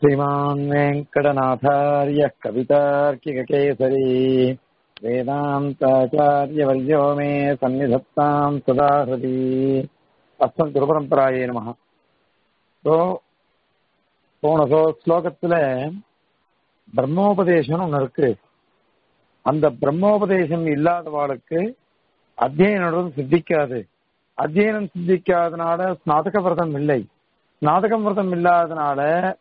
श्रीमान् वेङ्कटनाथार्यः कवितार्किककेसरी वेदान्ताचार्यवर्यो मे सन्निधत्ताम् सदा हृदि அஸ்மத் குருபரம்பராயே நம ஸோ போன சோ ஸ்லோகத்துல பிரம்மோபதேசம் ஒன்று இருக்கு அந்த பிரம்மோபதேசம் இல்லாதவாளுக்கு அத்தியனம் சித்திக்காது அத்தியனம் சித்திக்காதனால ஸ்நாதக விரதம் இல்லை ஸ்நாதக விரதம் இல்லாதனால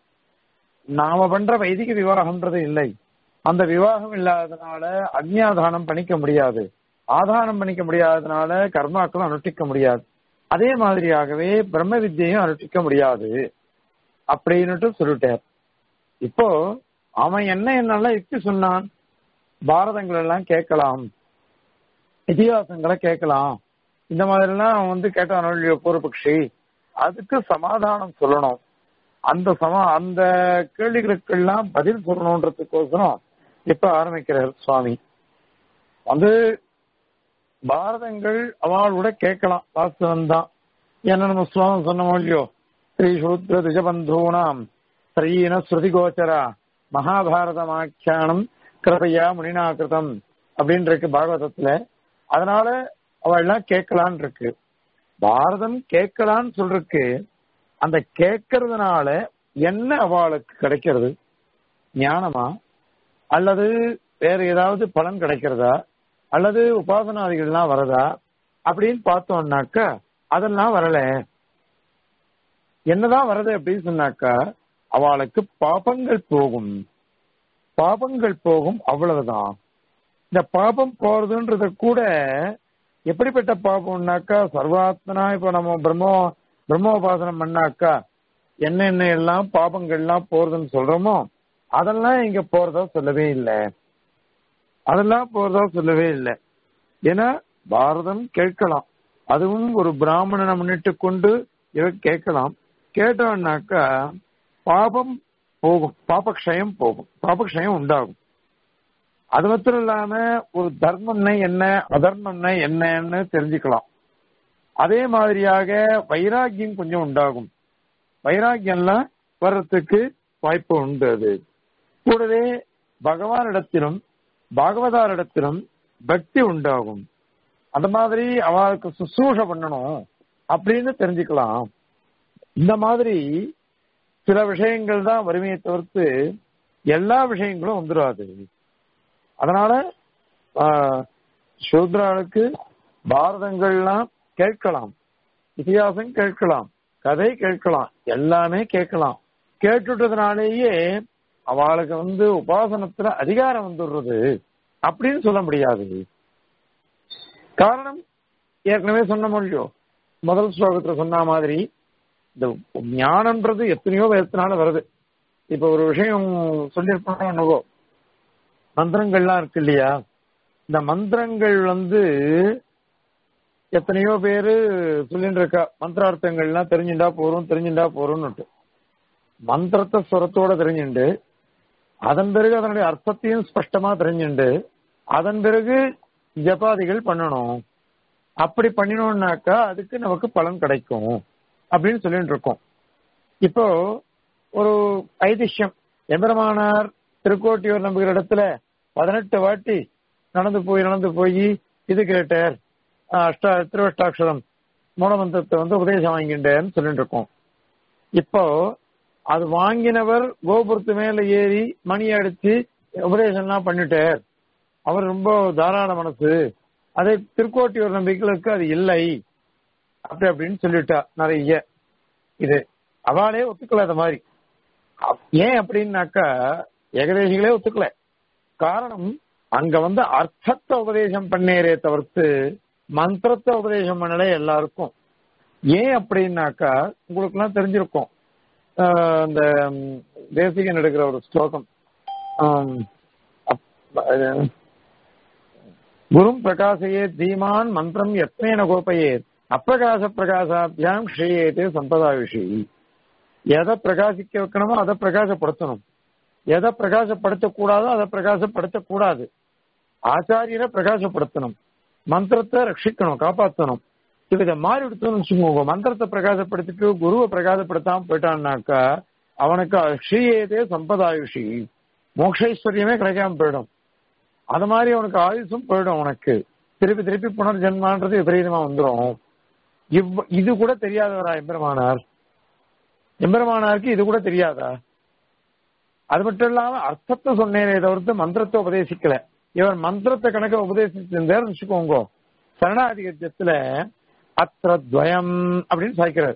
நாம பண்ற வைதிக விவாகம்ன்றது இல்லை அந்த விவாகம் இல்லாதனால அக்னியாதானம் பண்ணிக்க முடியாது ஆதானம் பண்ணிக்க முடியாதனால கர்மாக்களும் அனுஷ்டிக்க முடியாது அதே மாதிரியாகவே பிரம்ம வித்தியையும் அனுஷ்டிக்க முடியாது அப்படின்னுட்டு சொல்லிட்டார் இப்போ அவன் என்ன என்னெல்லாம் யுக்தி சொன்னான் பாரதங்கள் எல்லாம் கேட்கலாம் இதிகாசங்களை கேட்கலாம் இந்த மாதிரி எல்லாம் அவன் வந்து கேட்டான் பூர்வபக்ஷி அதுக்கு சமாதானம் சொல்லணும் அந்த சமா அந்த கேள்விகளுக்கெல்லாம் பதில் சொல்லணுன்றதுக்கோசரம் இப்ப ஆரம்பிக்கிறார் சுவாமி வந்து பாரதங்கள் அவளோட கேட்கலாம் வாஸ்தவம் தான் என்ன நம்ம ஸ்லோகம் சொன்னோம் இல்லையோ ஸ்ரீ சூத்ர திஜபந்தூனாம் ஸ்ரீன ஸ்ருதி கோச்சரா மகாபாரதமாக்கியானம் கிருபையா முனிநாகிருதம் அப்படின்னு இருக்கு பாகவதத்துல அதனால அவள் எல்லாம் கேட்கலான் இருக்கு பாரதம் கேட்கலான்னு சொல்றதுக்கு அந்த கேட்கறதுனால என்ன அவளுக்கு கிடைக்கிறது ஞானமா அல்லது வேற ஏதாவது பலன் கிடைக்கிறதா அல்லது உபாசனாதிகள்லாம் வரதா அப்படின்னு பார்த்தோம்னாக்கா அதெல்லாம் வரல என்னதான் வருது அப்படின்னு சொன்னாக்கா அவளுக்கு பாபங்கள் போகும் பாபங்கள் போகும் அவ்வளவுதான் இந்த பாபம் போறதுன்றது கூட எப்படிப்பட்ட பாபம்னாக்கா சர்வாத்மனா இப்ப நம்ம பிரம்மோ பிரம்மோபாசனம் பண்ணாக்கா என்னென்ன எல்லாம் பாபங்கள்லாம் போறதுன்னு சொல்றோமோ அதெல்லாம் இங்க போறதா சொல்லவே இல்லை அதெல்லாம் போறதா சொல்லவே இல்லை ஏன்னா பாரதம் கேட்கலாம் அதுவும் ஒரு பிராமணனை முன்னிட்டு கொண்டு இவ கேட்கலாம் கேட்டோம்னாக்கா பாபம் போகும் பாபக்ஷயம் போகும் பாபக்ஷயம் உண்டாகும் அது மாத்திரம் இல்லாம ஒரு தர்மம்னா என்ன அதர்மம்னா என்னன்னு தெரிஞ்சுக்கலாம் அதே மாதிரியாக வைராக்கியம் கொஞ்சம் உண்டாகும் வைராக்கியம்லாம் வர்றதுக்கு வாய்ப்பு உண்டு அது கூடவே பகவானிடத்திலும் பாகவதாரிடத்திலும் பக்தி உண்டாகும் அந்த மாதிரி அவளுக்கு சுசூஷ பண்ணணும் அப்படின்னு தெரிஞ்சுக்கலாம் இந்த மாதிரி சில விஷயங்கள் தான் வறுமையை தவிர்த்து எல்லா விஷயங்களும் வந்துடாது அதனால சூத்ராளுக்கு பாரதங்கள்லாம் கேட்கலாம் இதிகாசம் கேட்கலாம் கதை கேட்கலாம் எல்லாமே கேட்கலாம் கேட்டுட்டதுனாலேயே அவளுக்கு வந்து உபாசனத்துல அதிகாரம் வந்துடுறது அப்படின்னு சொல்ல முடியாது காரணம் ஏற்கனவே சொன்ன மொழியோ முதல் ஸ்லோகத்துல சொன்ன மாதிரி இந்த ஞானம்ன்றது எத்தனையோ விதத்தினால வருது இப்ப ஒரு விஷயம் சொல்லியிருப்போம் என்னவோ மந்திரங்கள்லாம் இருக்கு இல்லையா இந்த மந்திரங்கள் வந்து எத்தனையோ பேரு சொல்லிட்டு இருக்கா மந்திரார்த்தங்கள்லாம் தெரிஞ்சுட்டா போறோம் தெரிஞ்சுட்டா போறோம்னுட்டு மந்திரத்தை சுரத்தோட தெரிஞ்சுண்டு அதன் பிறகு அதனுடைய அர்த்தத்தையும் ஸ்பஷ்டமா தெரிஞ்சுண்டு அதன் பிறகு ஜபாதிகள் பண்ணணும் அப்படி பண்ணினோம்னாக்கா அதுக்கு நமக்கு பலன் கிடைக்கும் அப்படின்னு சொல்லிட்டு இருக்கோம் இப்போ ஒரு ஐதிஷ்யம் எம்பெருமானார் திருக்கோட்டியூர் நம்புகிற இடத்துல பதினெட்டு வாட்டி நடந்து போய் நடந்து போய் இது கேட்டார் அஷ்டா திருவஷ்டாட்சரம் மூலமந்திரத்தை வந்து உபதேசம் வாங்கிட்டேன்னு சொல்லிட்டு இருக்கோம் இப்போ அது வாங்கினவர் கோபுரத்து மேல ஏறி மணி அடிச்சு உபதேசம்லாம் பண்ணிட்டார் அவர் ரொம்ப தாராள மனசு அதே திருக்கோட்டியூர் நம்பிக்கைகளுக்கு அது இல்லை அப்படி அப்படின்னு சொல்லிட்டா நிறைய இது அவளே ஒத்துக்கல அந்த மாதிரி ஏன் அப்படின்னாக்கா ஏகதேசிகளே ஒத்துக்கல காரணம் அங்க வந்து அர்த்தத்தை உபதேசம் பண்ணேரே தவிர்த்து மந்திரத்தை உபதேசம் பண்ணல எல்லாருக்கும் ஏன் அப்படின்னாக்கா உங்களுக்கு எல்லாம் தெரிஞ்சிருக்கும் இந்த தேசிகன் எடுக்கிற ஒரு ஸ்லோகம் குரும் பிரகாசையே தீமான் மந்திரம் எத்தனை கோப்பையே அப்பிரகாச பிரகாசாபியாம் ஸ்ரீயேதே சம்பதா விஷயி எதை பிரகாசிக்க வைக்கணுமோ அதை பிரகாசப்படுத்தணும் எதை பிரகாசப்படுத்தக்கூடாதோ அதை பிரகாசப்படுத்தக்கூடாது ஆச்சாரியரை பிரகாசப்படுத்தணும் மந்திரத்தை ரட்சிக்கணும் காப்பாற்றணும் இப்ப இதை மாறி எடுத்தோம்னு வச்சுக்கோங்க மந்திரத்தை பிரகாசப்படுத்திட்டு குருவை பிரகாசப்படுத்தாம போயிட்டான்னாக்கா அவனுக்கு அக்ஷயேதே சம்பதாயுஷி மோக்ஷைஸ்வரியமே கிடைக்காம போயிடும் அது மாதிரி அவனுக்கு ஆயுசும் போயிடும் உனக்கு திருப்பி திருப்பி புனர்ஜென்மான்றது விபரீதமா வந்துடும் இவ் இது கூட தெரியாதவரா எம்பெருமானார் எம்பெருமானாருக்கு இது கூட தெரியாதா அது மட்டும் இல்லாம அர்த்தத்தை சொன்னேனே தவிர்த்து மந்திரத்தை உபதேசிக்கல இவர் மந்திரத்தை கணக்க உபதேசிச்சிருந்தார் வச்சுக்கோங்க சரணாதிகத்தியத்துல அத்திரத்வயம் அப்படின்னு சாய்க்கிறார்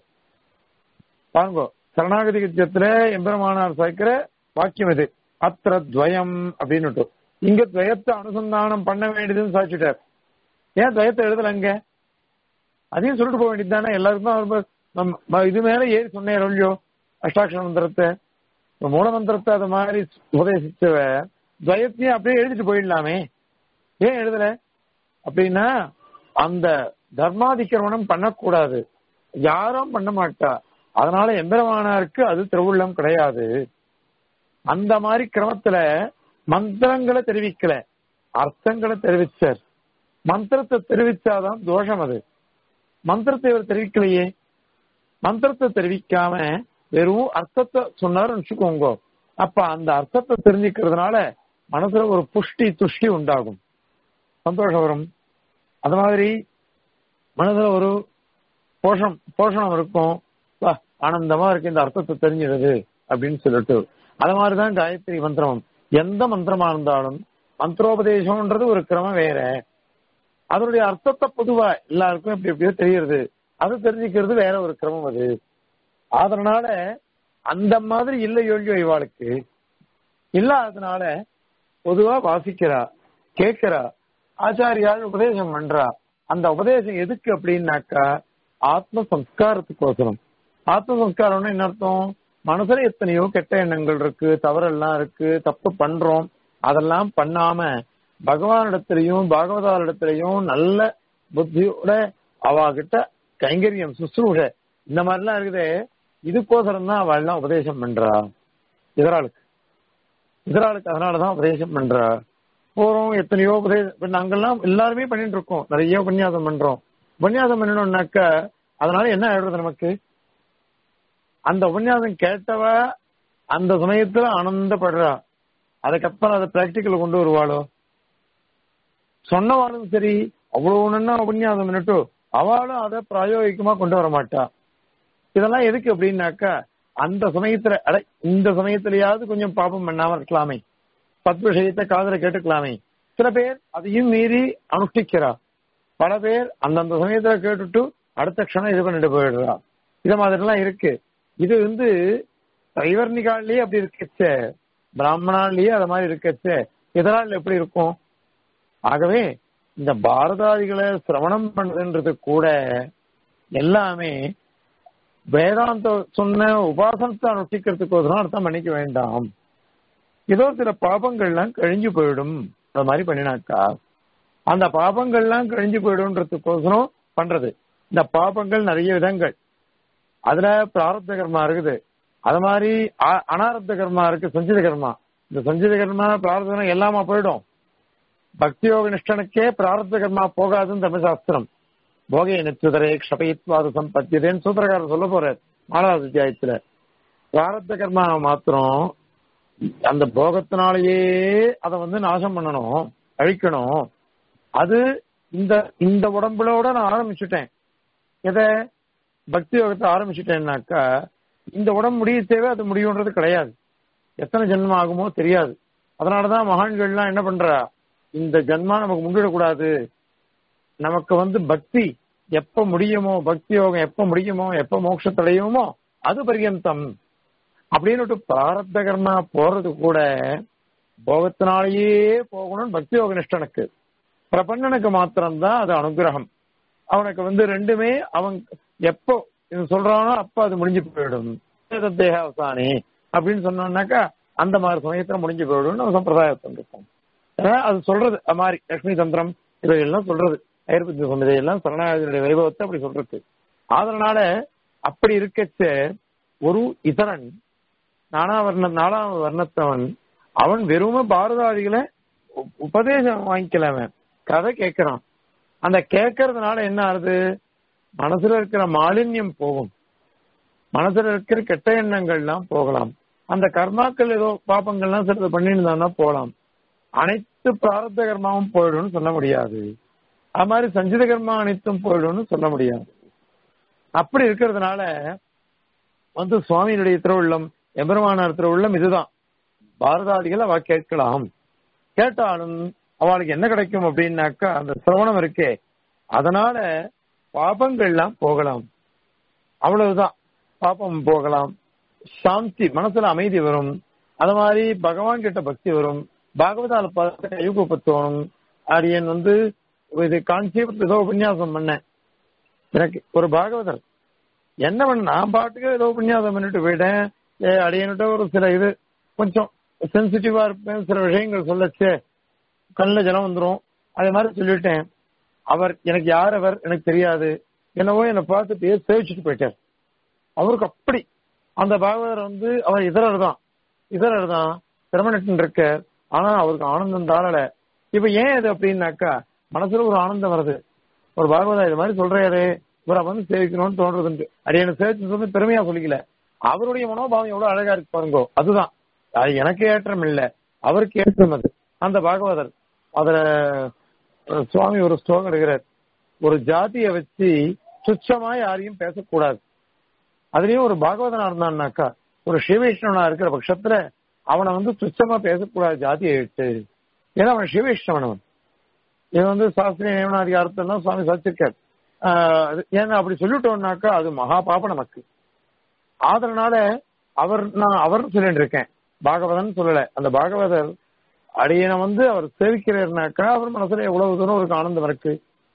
பாருங்க சரணாகதிகத்தியத்துல எம்பெருமானார் சாய்க்கிற வாக்கியம் இது அத்திரத்வயம் அப்படின்னு இங்க துவயத்தை அனுசந்தானம் பண்ண வேண்டியதுன்னு சாய்ச்சிட்டார் ஏன் துவயத்தை எழுதலங்க அதையும் சொல்லிட்டு போக வேண்டியது தானே எல்லாருக்கும் ரொம்ப நம்ம- ம- இது மேல ஏறி சொன்னேன் இல்லையோ அஷ்டாட்சர மந்திரத்தை இப்ப மூல மந்திரத்தை அது மாதிரி உபதேசிச்சவ துவயத்தையும் அப்படியே எழுதிட்டு போயிடலாமே ஏன் எழுதல அப்படின்னா அந்த தர்மாதிக்கிரமணம் பண்ணக்கூடாது யாரும் பண்ண மாட்டா அதனால எம்பெருமானாருக்கு அது திருவுள்ளம் கிடையாது அந்த மாதிரி கிரமத்துல மந்திரங்களை தெரிவிக்கல அர்த்தங்களை தெரிவிச்சார் மந்திரத்தை தெரிவிச்சாதான் தோஷம் அது மந்திரத்தை இவர் தெரிவிக்கலையே மந்திரத்தை தெரிவிக்காம வெறும் அர்த்தத்தை சொன்னாருன்னு வச்சுக்கோங்க அப்ப அந்த அர்த்தத்தை தெரிஞ்சுக்கிறதுனால மனசுல ஒரு புஷ்டி துஷ்டி உண்டாகும் சந்தோஷம் வரும் அது மாதிரி மனதுல ஒரு போஷம் போஷணம் இருக்கும் வா, ஆனந்தமா இருக்கு இந்த அர்த்தத்தை தெரிஞ்சிடுது அப்படின்னு சொல்லிட்டு அது மாதிரிதான் காயத்ரி மந்திரம் எந்த மந்திரமா இருந்தாலும் மந்திரோபதேசம்ன்றது ஒரு கிரமம் வேற அதனுடைய அர்த்தத்தை பொதுவா எல்லாருக்கும் எப்படி எப்படியோ தெரியுது அது தெரிஞ்சுக்கிறது வேற ஒரு கிரமம் அது அதனால அந்த மாதிரி இல்லை யோகியோ இவாளுக்கு இல்லாததுனால பொதுவா வாசிக்கிறா கேட்கிறா ஆச்சாரியால் உபதேசம் பண்றா அந்த உபதேசம் எதுக்கு அப்படின்னாக்கா ஆத்ம சம்ஸ்காரத்துக்கோசரம் ஆத்ம சம்ஸ்காரம்னு என்ன அர்த்தம் மனசுல எத்தனையோ கெட்ட எண்ணங்கள் இருக்கு தவறெல்லாம் இருக்கு தப்பு பண்றோம் அதெல்லாம் பண்ணாம பகவானிடத்திலையும் பாகவதாரிடத்திலையும் நல்ல புத்தியோட அவாகிட்ட கைங்கரியம் சுசுரூஷ இந்த மாதிரிலாம் இருக்குதே இதுக்கோசரம் தான் அவள் எல்லாம் உபதேசம் பண்றா இதராளுக்கு இதராளுக்கு அதனாலதான் உபதேசம் பண்றா போறோம் எத்தனையோ உபதேசம் இப்ப நாங்கெல்லாம் எல்லாருமே பண்ணிட்டு இருக்கோம் நிறைய உபன்யாசம் பண்றோம் உபன்யாசம் பண்ணணும்னாக்க அதனால என்ன ஆயிடுறது நமக்கு அந்த உபன்யாசம் கேட்டவ அந்த சமயத்துல ஆனந்தப்படுறா அதுக்கப்புறம் அதை பிராக்டிக்கல் கொண்டு வருவாளோ சொன்னவாளும் சரி அவ்வளவு நன்னா உபன்யாசம் பண்ணிட்டு அவளும் அதை பிராயோகிகமா கொண்டு வர மாட்டா இதெல்லாம் எதுக்கு அப்படின்னாக்கா அந்த சமயத்துல அட இந்த சமயத்திலயாவது கொஞ்சம் பாபம் பண்ணாம இருக்கலாமே பத்து விஷயத்தை காதல கேட்டுக்கலாமே சில பேர் அதையும் மீறி அனுஷ்டிக்கிறா பல பேர் அந்தந்த சமயத்துல கேட்டுட்டு அடுத்த க்ஷணம் இது பண்ணிட்டு போயிடுறா இது மாதிரிலாம் இருக்கு இது வந்து சைவர்ணிகாலேயே அப்படி இருக்கச்சே பிராமணாலேயே அது மாதிரி இருக்கச்சே இதனால் எப்படி இருக்கும் ஆகவே இந்த பாரதாதிகளை சிரவணம் பண்றதுன்றது கூட எல்லாமே வேதாந்த சொன்ன உபாசனத்தை அனுஷ்டிக்கிறதுக்கோசரம் அர்த்தம் பண்ணிக்க வேண்டாம் ஏதோ சில பாபங்கள்லாம் கழிஞ்சு போயிடும் அது மாதிரி பண்ணினாக்கா அந்த பாபங்கள்லாம் கழிஞ்சு போயிடும்ன்றதுக்கோசரம் பண்றது இந்த பாபங்கள் நிறைய விதங்கள் அதுல பிராரப்த கர்மா இருக்குது அது மாதிரி அ- அனாரப்த கர்மா இருக்கு சஞ்சித கர்மா இந்த சஞ்சித கர்மா பிரார்த்தனை எல்லாமா போயிடும் பக்தி யோக நிஷ்டனுக்கே பிராரப்த கர்மா போகாதுன்னு தர்மசாஸ்திரம் போகே நிச்சுதரே க்ஷபயித்வாது சம்பத்தியதேன்னு சூத்திரக்காரர் சொல்ல போறார் நாலாவது அத்தியாயத்துல பிராரப்த கர்மா மாத்திரம் அந்த போகத்தினாலேயே அதை வந்து நாசம் பண்ணணும் அழிக்கணும் அது இந்த இந்த உடம்புலோட நான் ஆரம்பிச்சுட்டேன் எதை பக்தி யோகத்தை ஆரம்பிச்சுட்டேன்னாக்கா இந்த உடம்பு முடிய தேவை அது முடியுன்றது கிடையாது எத்தனை ஜென்மம் ஆகுமோ தெரியாது அதனாலதான் மகான்கள்லாம் என்ன பண்றா இந்த ஜென்மா நமக்கு முன்னிடக்கூடாது நமக்கு வந்து பக்தி எப்ப முடியுமோ பக்தி யோகம் எப்ப முடியுமோ எப்ப மோட்சத்தடையுமோ அது பரியந்தம் அப்படின்னு பிராரப்த கர்மா போறது கூட போகத்தினாலேயே போகணும்னு பக்தி யோக நிஷ்டனுக்கு பிரபன்னனுக்கு மாத்திரம்தான் அது அனுகிரகம் அவனுக்கு வந்து ரெண்டுமே அவன் எப்போ இது சொல்றானோ அப்ப அது முடிஞ்சு போயிடும் தேக அவசானி அப்படின்னு சொன்னோம்னாக்கா அந்த மாதிரி சமயத்துல முடிஞ்சு போயிடும் நம்ம சம்பிரதாயத்தில் இருக்கும் ஏன்னா அது சொல்றது அது மாதிரி லட்சுமி தந்திரம் இவையெல்லாம் சொல்றது ஐயர்பத்தி சொன்னது எல்லாம் சரணாகதியுடைய வைபவத்தை அப்படி சொல்றது அதனால அப்படி இருக்கச்ச ஒரு இதரன் நானாவர்ண நாலாம் வர்ணத்தவன் அவன் வெறும பாரதாதிகளை உ- உபதேசம் வாங்கிக்கல அவன் கதை கேட்கிறான் அந்த கேட்கறதுனால என்ன ஆகுது மனசுல இருக்கிற மாலின்யம் போகும் மனசுல இருக்கிற கெட்ட எண்ணங்கள்லாம் போகலாம் அந்த கர்மாக்கள் ஏதோ பாப்பங்கள்லாம் சிலது பண்ணியிருந்தான்னா போகலாம் அனைத்து பிராரத்த கர்மாவும் போயிடும்னு சொல்ல முடியாது அது மாதிரி சஞ்சித கர்மா அனைத்தும் போயிடும்னு சொல்ல முடியாது அப்படி இருக்கிறதுனால வந்து சுவாமியினுடைய திருவுள்ளம் எம்பெருமானார் திருவுள்ளம் இதுதான் பாரதாதிகள் அவ கேட்கலாம் கேட்டாலும் அவளுக்கு என்ன கிடைக்கும் அப்படின்னாக்கா அந்த சிரவணம் இருக்கே அதனால பாபங்கள்லாம் போகலாம் அவ்வளவுதான் பாப்பம் போகலாம் சாந்தி மனசுல அமைதி வரும் அது மாதிரி பகவான் கிட்ட பக்தி வரும் பாகவதால பார்த்து கைகூப்ப தோணும் அடியன் வந்து இது காஞ்சிபுரத்து ஏதோ உபன்யாசம் பண்ணேன் எனக்கு ஒரு பாகவதர் என்ன பண்ண நான் பாட்டுக்கு ஏதோ உபன்யாசம் பண்ணிட்டு போயிட்டேன் ஏ, அடியன்கிட்ட ஒரு சில இது கொஞ்சம் சென்சிட்டிவா இருப்பேன் சில விஷயங்கள் சொல்லச்சே கண்ணில் ஜலம் வந்துரும் அதே மாதிரி சொல்லிட்டேன் அவர் எனக்கு யார் அவர் எனக்கு தெரியாது என்னவோ என்னை பார்த்துட்டு சேவிச்சுட்டு போயிட்டார் அவருக்கு அப்படி அந்த பாகவதர் வந்து அவர் இதரர் தான் இதரர் தான் திருமணத்தின் இருக்கார் ஆனா அவருக்கு ஆனந்தம் தாழல இப்ப ஏன் இது அப்படின்னாக்கா மனசுல ஒரு ஆனந்தம் வருது ஒரு பாகவதா இது மாதிரி சொல்றாரு இவரை வந்து சேவிக்கணும்னு தோன்றதுண்டு அது எனக்கு சேவிச்சு சொல்லி பெருமையா சொல்லிக்கல அவருடைய மனோபாவம் எவ்வளவு அழகா இருக்கு பாருங்கோ அதுதான் அது எனக்கு ஏற்றம் இல்ல அவருக்கு ஏற்றம் அது அந்த பாகவதர் அதுல அஹ், சுவாமி ஒரு ஸ்லோகம் எடுக்கிறார் ஒரு ஜாதியை வச்சு துச்சமா யாரையும் பேசக்கூடாது அதுலயும் ஒரு பாகவதனா இருந்தான்னாக்கா ஒரு சிவவைஷ்ணவனா இருக்கிற பட்சத்துல அவனை வந்து துச்சமா பேசக்கூடாது ஜாதியை விட்டு ஏன்னா அவன் சிவவைஷ்ணவன் அவன் இது வந்து சாஸ்திரிய நியமனாதிகாரத்தான் சுவாமி சாச்சிருக்கார் ஆஹ் அது- ஏன்னா அப்படி சொல்லிட்டோம்னாக்கா அது மகா பாபம் நமக்கு அதனால அவர் நான் அவர் சொல்லிட்டு இருக்கேன் பாகவதன் சொல்லல அந்த பாகவதர் அடியனை வந்து அவர் சேவிக்கிறார்னாக்கா அவர் மனசுல எவ்வளவு தூரம் ஒரு ஆனந்தம் இருக்கு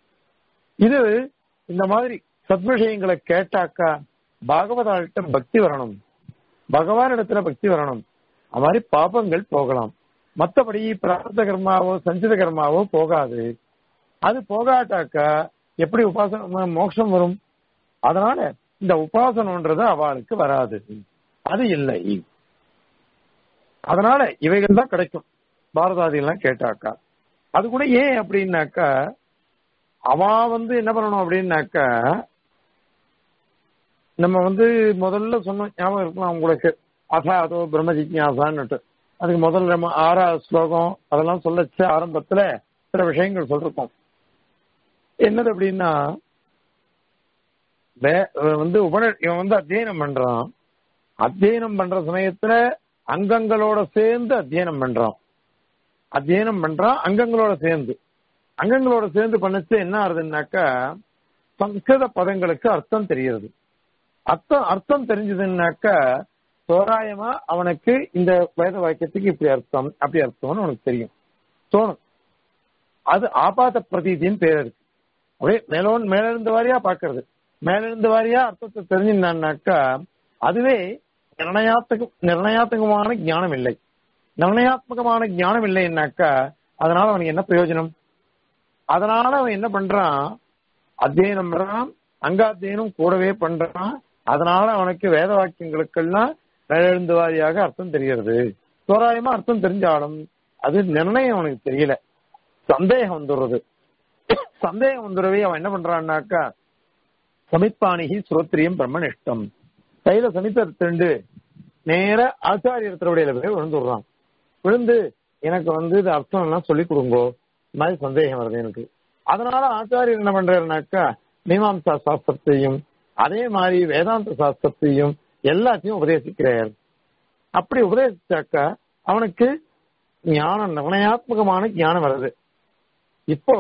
இது இந்த மாதிரி சத்விஷயங்களை கேட்டாக்கா பாகவதாள்கிட்ட பக்தி வரணும் பகவான் இடத்துல பக்தி வரணும் அது மாதிரி பாபங்கள் போகலாம் மத்தபடி பிரார்த்த கர்மாவோ சஞ்சித கர்மாவோ போகாது அது போகாட்டாக்கா எப்படி உபாசன மோட்சம் வரும் அதனால இந்த உபாசனம்ன்றது அவளுக்கு வராது அது இல்லை அதனால இவைகள் தான் கிடைக்கும் பாரதாதிகள்லாம் கேட்டாக்கா அது கூட ஏன் அப்படின்னாக்கா அவ வந்து என்ன பண்ணணும் அப்படின்னாக்கா நம்ம வந்து முதல்ல சொன்ன ஞாபகம் இருக்கலாம் உங்களுக்கு அசா அதோ பிரம்ம ஜிக்யாசான்னுட்டு அதுக்கு முதல்ல நம்ம ஆறாவது ஸ்லோகம் அதெல்லாம் சொல்லச்சு ஆரம்பத்துல சில விஷயங்கள் சொல்லிருக்கோம் என்னது அப்படின்னா வே- வந்து உபன இவன் வந்து அத்தியனம் பண்றான் அத்தியனம் பண்ற சமயத்துல அங்கங்களோட சேர்ந்து அத்தியனம் பண்றான் அத்தியனம் பண்றான் அங்கங்களோட சேர்ந்து அங்கங்களோட சேர்ந்து பண்ணச்சு என்ன ஆகுதுன்னாக்கா சம்ஸ்கிருத பதங்களுக்கு அர்த்தம் தெரிகிறது அர்த்தம் அர்த்தம் தெரிஞ்சதுன்னாக்கா தோராயமா அவனுக்கு இந்த வேத வாக்கியத்துக்கு இப்படி அர்த்தம் அப்படி அர்த்தம்னு அவனுக்கு தெரியும் தோணும் அது ஆபாத பிரதீதின்னு பேர் இருக்கு அப்படியே மேலோன் மேலிருந்து வாரியா பாக்குறது மேலிருந்து வாரியா அர்த்தத்தை தெரிஞ்சிருந்தான்னாக்கா அதுவே நிர்ணயாத்மக நிர்ணயாத்மகமான ஞானம் இல்லை நிர்ணயாத்மகமான ஞானம் இல்லைன்னாக்கா அதனால அவனுக்கு என்ன பிரயோஜனம் அதனால அவன் என்ன பண்றான் அத்தியனம் பண்றான் அங்காத்தியனம் கூடவே பண்றான் அதனால அவனுக்கு வேத வாக்கியங்களுக்கெல்லாம் மேலெழுந்து வாரியாக அர்த்தம் தெரிகிறது தோராயமா அர்த்தம் தெரிஞ்சாலும் அது நிர்ணயம் அவனுக்கு தெரியல சந்தேகம் வந்துடுறது சந்தேகம் வந்துடவே அவன் என்ன பண்றான்னாக்கா சமித்பாணிகி ஸ்ரோத்ரியம் பிரம்மனிஷ்டம் கையில சமித்தண்டு நேர ஆச்சாரியர் திருவடியில போய் விழுந்துடுறான் விழுந்து எனக்கு வந்து இது அர்த்தம் எல்லாம் சொல்லி கொடுங்கோ இந்த மாதிரி சந்தேகம் வருது எனக்கு அதனால ஆச்சாரியர் என்ன பண்றாருனாக்கா மீமாம்சா சாஸ்திரத்தையும் அதே மாதிரி வேதாந்த சாஸ்திரத்தையும் எல்லாத்தையும் உபதேசிக்கிறார் அப்படி உபதேசிச்சாக்கா அவனுக்கு ஞானம் நிர்ணயாத்மகமான ஞானம் வருது இப்போ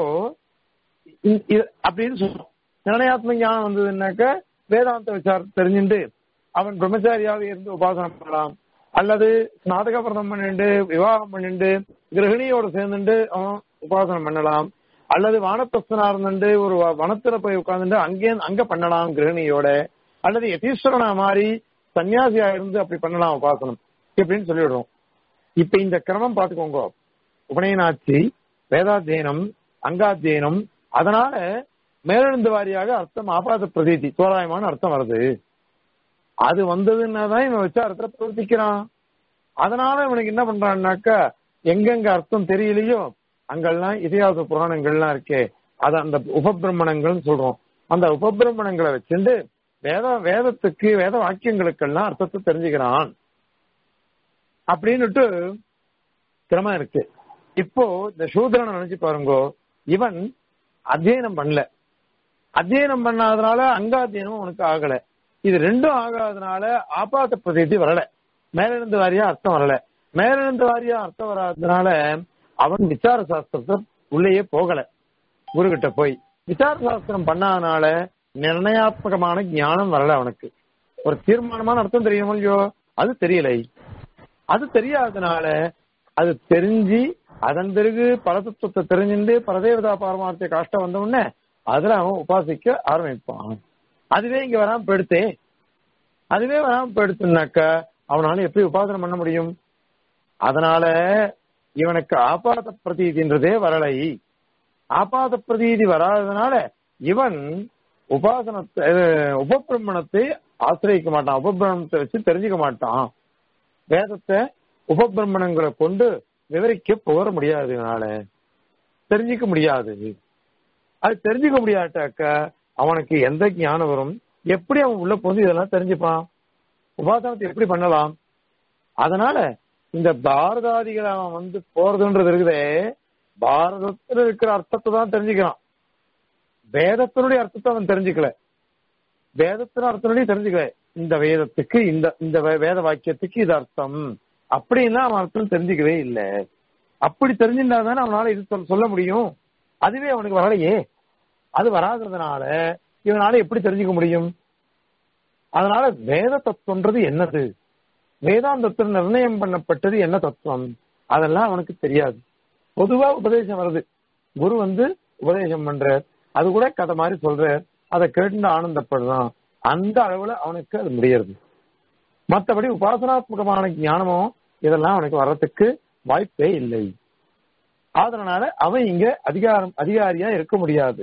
இ- இது- அப்படின்னு சொல்றோம் நிர்ணயாத்மக ஞானம் வந்ததுன்னாக்கா வேதாந்த விசாரம் தெரிஞ்சுட்டு அவன் பிரம்மச்சாரியாக இருந்து உபாசனம் பண்ணலாம் அல்லது ஸ்நாதக பிரதம் பண்ணிட்டு விவாகம் பண்ணிட்டு கிரகிணியோட சேர்ந்துட்டு அவன் உபாசனம் பண்ணலாம் அல்லது வானப்பிரஸ்தனா இருந்துட்டு ஒரு வ- வனத்துல போய் உட்கார்ந்துட்டு அங்கே அங்க பண்ணலாம் கிரகிணியோட அல்லது யதீஸ்வரனா மாதிரி சன்னியாசியா இருந்து அப்படி பண்ணலாம் உபாசனம் இப்படின்னு சொல்லிடுறோம் இப்ப இந்த கிரமம் பாத்துக்கோங்க உபநயனாட்சி வேதாத்தியனம் அங்காத்தியனம் அதனால மேலெழுந்து வாரியாக அர்த்தம் ஆபாத பிரதீதி தோராயமான அர்த்தம் வருது அது வந்ததுன்னா தான் இவன் விசாரத்துல பிரவர்த்திக்கிறான் அதனால இவனுக்கு என்ன பண்றான்னாக்கா எங்கெங்க அர்த்தம் தெரியலையோ அங்கெல்லாம் இதிகாச புராணங்கள்லாம் இருக்கே அது அந்த உபபிரமணங்கள்னு சொல்றோம் அந்த உபபிரமணங்களை வச்சுட்டு வேத வேதத்துக்கு வேத வாக்கியங்களுக்கெல்லாம் அர்த்தத்தை தெரிஞ்சுக்கிறான் அப்படின்னுட்டு திறமை இருக்கு இப்போ இந்த சூத்திரனை நினைச்சு பாருங்க இவன் அத்தியனம் பண்ணல அத்தியனம் பண்ணாதனால அங்காத்தியனம் உனக்கு ஆகல இது ரெண்டும் ஆகாதனால ஆபாத்த பிரதீதி வரல மேலிருந்து வாரியா அர்த்தம் வரல மேலிருந்து வாரியா அர்த்தம் வராதனால அவன் விசார சாஸ்திரத்தை உள்ளேயே போகல குரு கிட்ட போய் விசார சாஸ்திரம் பண்ணாதனால நிர்ணயாத்மகமான ஞானம் வரல அவனுக்கு ஒரு தீர்மானமான அர்த்தம் தெரியுமோ இல்லையோ அது தெரியலை அது தெரியாதனால அது தெரிஞ்சு அதன் பிறகு பரதத்துவத்தை தெரிஞ்சுட்டு பரதேவதா பாரமார்த்திய காஷ்டம் வந்த உடனே அதுல அவன் உபாசிக்க ஆரம்பிப்பான் அதுவே இங்க வராம போயிடுத்தே அதுவே வராம போயிடுச்சுனாக்க அவனால எப்படி உபாசனம் பண்ண முடியும் அதனால இவனுக்கு ஆபாத பிரதீதின்றதே வரலை ஆபாத பிரதீதி வராதனால இவன் உபாசனத்தை அஹ், உபபிரமணத்தை ஆசிரியக்க மாட்டான் உபபிரமணத்தை வச்சு தெரிஞ்சுக்க மாட்டான் வேதத்தை உபபிரமணங்களை கொண்டு விவரிக்க போற முடியாது இவனால தெரிஞ்சுக்க முடியாது அது தெரிஞ்சுக்க முடியாட்டாக்க அவனுக்கு எந்த ஞானம் வரும் எப்படி அவன் உள்ள போந்து இதெல்லாம் தெரிஞ்சுப்பான் உபாசனத்தை எப்படி பண்ணலாம் அதனால இந்த பாரதாதிகள் அவன் வந்து போறதுன்றது இருக்குதே பாரதத்துல இருக்கிற அர்த்தத்தை தான் தெரிஞ்சுக்கிறான் வேதத்தினுடைய அர்த்தத்தை அவன் தெரிஞ்சுக்கல வேதத்தின் அர்த்தனுடைய தெரிஞ்சுக்கல இந்த வேதத்துக்கு இந்த இந்த வே- வேத வாக்கியத்துக்கு இது அர்த்தம் அப்படின்னா அவன் அர்த்தம் தெரிஞ்சுக்கவே இல்லை அப்படி தெரிஞ்சிருந்தா தானே அவனால இது சொல்- சொல்ல முடியும் அதுவே அவனுக்கு வரலையே அது வராததுனால இவனால எப்படி தெரிஞ்சுக்க முடியும் அதனால வேத தத்துவன்றது என்னது வேதாந்தத்தில் நிர்ணயம் பண்ணப்பட்டது என்ன தத்துவம் அதெல்லாம் அவனுக்கு தெரியாது பொதுவா உபதேசம் வருது குரு வந்து உபதேசம் பண்றார் அது கூட கதை மாதிரி சொல்றார் அதை கேட்டு ஆனந்தப்படுறான் அந்த அளவுல அவனுக்கு அது முடியறது மற்றபடி உபாசனாத்மகமான ஞானமோ இதெல்லாம் அவனுக்கு வர்றதுக்கு வாய்ப்பே இல்லை அதனால அவன் இங்க அதிகாரம் அதிகாரியா இருக்க முடியாது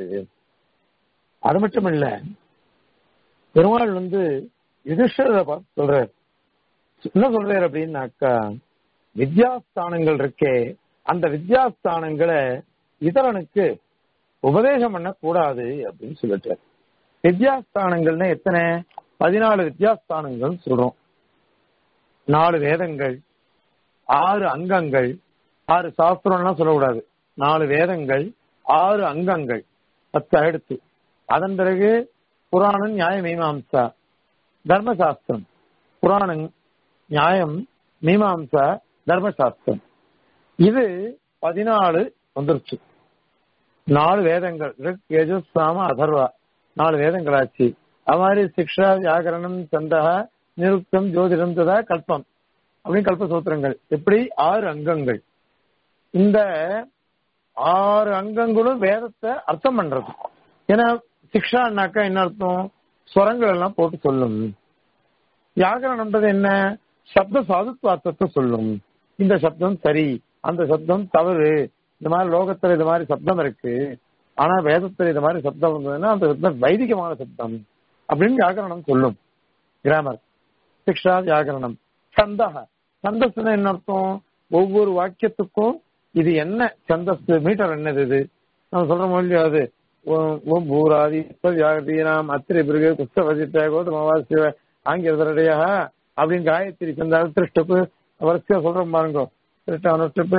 அது மட்டும் இல்ல பெருமாள் வந்து யுதிஷ்டரை பார்த்து சொல்றார் என்ன சொல்றாரு அப்படின்னாக்கா வித்யாஸ்தானங்கள் இருக்கே அந்த வித்யாஸ்தானங்களை இதரனுக்கு உபதேசம் பண்ணக்கூடாது அப்படின்னு சொல்லிட்டார் வித்யாஸ்தானங்கள்னா எத்தனை பதினாலு வித்யாஸ்தானங்கள் சொல்றோம் நாலு வேதங்கள் ஆறு அங்கங்கள் ஆறு சாஸ்திரம்லாம் சொல்லக்கூடாது நாலு வேதங்கள் ஆறு அங்கங்கள் பத்து அடுத்து அதன் பிறகு புராணம் நியாய மீமாம்சா தர்மசாஸ்திரம் புராணம் நியாயம் மீமாம்சா தர்மசாஸ்திரம் இது பதினாலு வந்துருச்சு நாலு வேதங்கள் ரிக் யஜுஸ் சாம அதர்வா நாலு வேதங்களாச்சு அது மாதிரி சிக்ஷா வியாகரணம் சந்தக நிருக்தம் ஜோதிடம் ததா கல்பம் அப்படின்னு கல்ப சூத்திரங்கள் எப்படி ஆறு அங்கங்கள் இந்த ஆறு அங்கங்களும் வேதத்தை அர்த்தம் பண்றது ஏன்னா சிக்ஷான்னாக்கா என்ன அர்த்தம் ஸ்வரங்கள் எல்லாம் போட்டு சொல்லும் வியாகரணம்ன்றது என்ன சப்த சாதுத்வார்த்தத்தை சொல்லும் இந்த சப்தம் சரி அந்த சப்தம் தவறு இந்த மாதிரி லோகத்துல இது மாதிரி சப்தம் இருக்கு ஆனா வேதத்துல இது மாதிரி சப்தம் இருந்ததுன்னா அந்த சப்தம் வைதிகமான சப்தம் அப்படின்னு வியாகரணம் சொல்லும் கிராமர் சிக்ஷா வியாகரணம் சந்தக சந்தஸ்னா என்ன அர்த்தம் ஒவ்வொரு வாக்கியத்துக்கும் இது என்ன சந்தஸ் மீட்டர் என்னது இது நம்ம சொல்ற மொழி அது ஓம் ஓம் பூராதி வியாகதீனாம் அத்திரை பிறகு குஸ்தவசித்த கோதமவாசிய ஆங்கிலதரடைய அப்படின்னு காயத்ரி சந்தால் திருஷ்டப்பு வரிசையா சொல்றோம் பாருங்க திருஷ்ட அனுஷ்டப்பு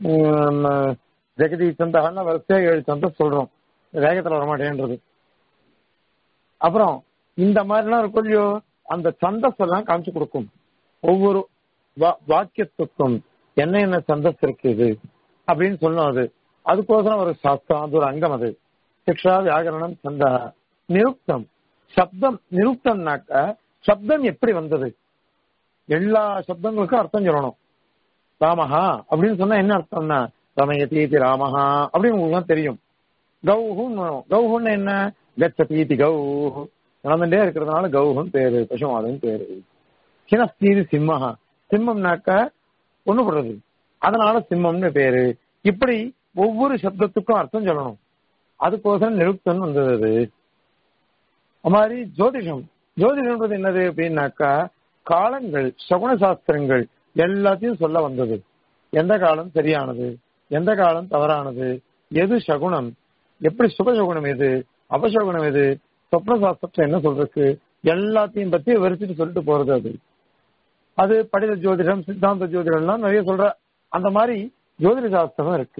ஜெகதி சந்தகன்னா வரிசையா ஏழு சந்தம் சொல்றோம் வேகத்துல வரமாட்டேன்றது அப்புறம் இந்த மாதிரிலாம் இருக்கும் இல்லையோ அந்த சந்தஸ் எல்லாம் காமிச்சு கொடுக்கும் ஒவ்வொரு வா- வாக்கியத்துக்கும் என்ன என்ன சந்தஸ் இருக்குது அப்படின்னு சொல்லும் அது அதுக்கோசரம் ஒரு சாஸ்திரம் அது ஒரு அங்கம் அது சிக்ஷா வியாகரணம் சந்த நிருக்தம் சப்தம் நிருக்தம்னாக்க சப்தம் எப்படி வந்தது எல்லா சப்தங்களுக்கும் அர்த்தம் சொல்லணும் ராமஹா அப்படின்னு சொன்னா என்ன அர்த்தம்னா ரமயதீதி ராமஹா அப்படின்னு உங்களுக்கு தான் தெரியும் கௌஹுன்னு வரும் கௌஹுன்னு என்ன கச்சதீதி கௌஹு நடந்துட்டே இருக்கிறதுனால கௌஹுன்னு பேரு பசுமாதுன்னு பேரு கிணஸ்தீதி சிம்மஹா சிம்மம்னாக்க ஒண்ணு போடுறது அதனால சிம்மம்னு பேரு இப்படி ஒவ்வொரு சப்தத்துக்கும் அர்த்தம் சொல்லணும் அதுக்கோசரம் நிருக்தன் வந்தது அது அது மாதிரி ஜோதிஷம் ஜோதிஷம்ன்றது என்னது அப்படின்னாக்கா காலங்கள் சகுன சாஸ்திரங்கள் எல்லாத்தையும் சொல்ல வந்தது எந்த காலம் சரியானது எந்த காலம் தவறானது எது சகுனம் எப்படி சுபசகுனம் எது அபசகுனம் எது சொப்ன சாஸ்திரத்துல என்ன சொல்றதுக்கு எல்லாத்தையும் பத்தி விவரிச்சுட்டு சொல்லிட்டு போறது அது அது படித ஜோதிடம் சித்தாந்த ஜோதிடம்லாம் நிறைய சொல்ற அந்த மாதிரி ஜோதிட சாஸ்திரம் இருக்கு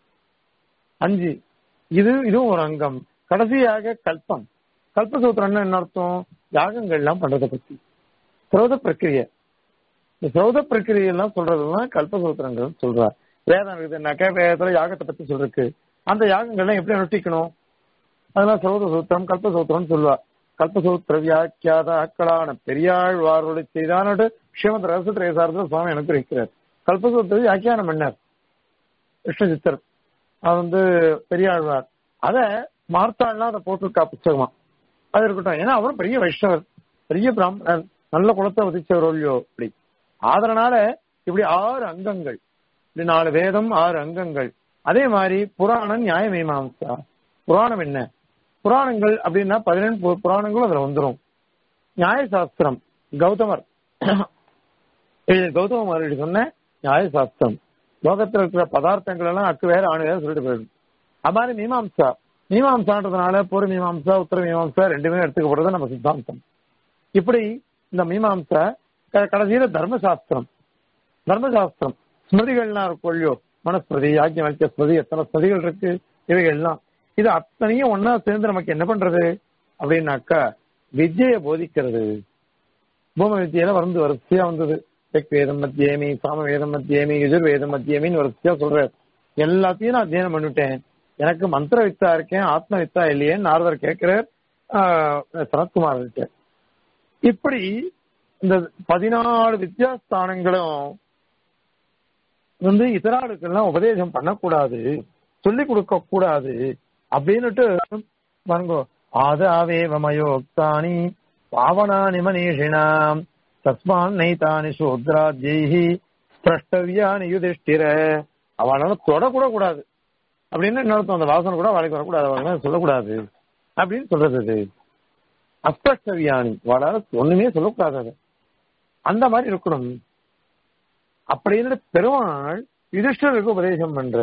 அஞ்சு இது இதுவும் ஒரு அங்கம் கடைசியாக கல்பம் கல்பசூத்திரம்னா என்ன அர்த்தம் யாகங்கள்லாம் பண்றதை பத்தி சிரோத பிரக்கிரிய இந்த சிரோத பிரக்கிரியெல்லாம் சொல்றதுதான் கல்பசூத்திரங்கள் சொல்றார் வேதம் இருக்குதுன்னாக்கா வேதத்துல யாகத்தை பத்தி சொல்றதுக்கு அந்த யாகங்கள்லாம் எப்படி அனுஷ்டிக்கணும் அதெல்லாம் சிரோத சூத்திரம் கல்பசூத்திரம்னு சொல்லுவா கல்பசூத்திர வியாக்கியாத அக்களான பெரியாழ்வாரோட செய்தானோடு ஸ்ரீமத் ரகசிய சாரத்தில் சுவாமி அனுப்பியிருக்கிறார் கல்பசூத்திர வியாக்கியானம் பண்ணார் கிருஷ்ணசித்தர் அது வந்து பெரியாழ்வார் அத மார்த்தாள்லாம் அதை போட்டிருக்கா புத்தகமா அது இருக்கட்டும் ஏன்னா அவரும் பெரிய வைஷ்ணவர் பெரிய பிராமணர் நல்ல குலத்தை வதிச்சவர் இல்லையோ இப்படி அதனால இப்படி ஆறு அங்கங்கள் இப்படி நாலு வேதம் ஆறு அங்கங்கள் அதே மாதிரி புராணம் நியாய மீமாம்சா புராணம் என்ன புராணங்கள் அப்படின்னா பதினெண்டு புராணங்களும் அதுல வந்துடும் நியாய சாஸ்திரம் கௌதமர் இது கௌதம மகர்ஷி சொன்ன நியாய சாஸ்திரம் லோகத்துல இருக்கிற பதார்த்தங்கள் எல்லாம் அக்கு வேற ஆணு வேற சொல்லிட்டு போயிடும் அது மாதிரி மீமாம்சா மீமாம்சான்றதுனால பூர்வ மீமாம்சா உத்தர மீமாம்சா ரெண்டுமே எடுத்துக்கப்படுறது நம்ம சித்தாந்தம் இப்படி இந்த மீமாம்சா க- கடைசியில தர்மசாஸ்திரம் தர்மசாஸ்திரம் ஸ்மிருதிகள்லாம் இருக்கும் இல்லையோ மனஸ்மிருதி யாக்கியவாக்கிய ஸ்மிருதி எத்தனை ஸ்மிருதிகள் இருக்கு இவைகள்லாம் இது அத்தனையும் ஒன்னா சேர்ந்து நமக்கு என்ன பண்றது அப்படின்னாக்கா வித்யை போதிக்கிறது பூம வித்தியில வந்து வரிசையா வந்தது தெக் வேதம் மத்தியேமி சாம வேதம் மத்தியேமி யுஜுர் வேதம் மத்தியமின்னு வரிசையா சொல்றாரு எல்லாத்தையும் நான் அத்தியனம் பண்ணிட்டேன் எனக்கு மந்திர வித்தா இருக்கேன் ஆத்ம வித்தா இல்லையேன்னு நாரதர் கேட்கிறார் ஆஹ், சனத்குமார் கிட்ட இப்படி இந்த பதினாலு வித்யாஸ்தானங்களும் வந்து இதராளுக்கெல்லாம் உபதேசம் பண்ணக்கூடாது சொல்லிக் கொடுக்க கூடாது அப்படின்னுட்டு பாருங்க ஆதாவேவமயோக்தானி பாவனானி மனீஷினாம் தஸ்மான் நைதானி சூத்ராத்யைஹி ஸ்பிரஷ்டவியானி யுதிஷ்டிர அவனால தொடக்கூட கூடாது அப்படின்னு என்ன அர்த்தம் அந்த வாசனை கூட வேலைக்கு வரக்கூடாது அவனால சொல்லக்கூடாது அப்படின்னு சொல்றது இது அஸ்பஷ்டவியானி அவளால ஒண்ணுமே சொல்லக்கூடாது அது அந்த மாதிரி இருக்கணும் அப்படின்னு பெருமாள் யுதிஷ்டருக்கு உபதேசம் பண்ற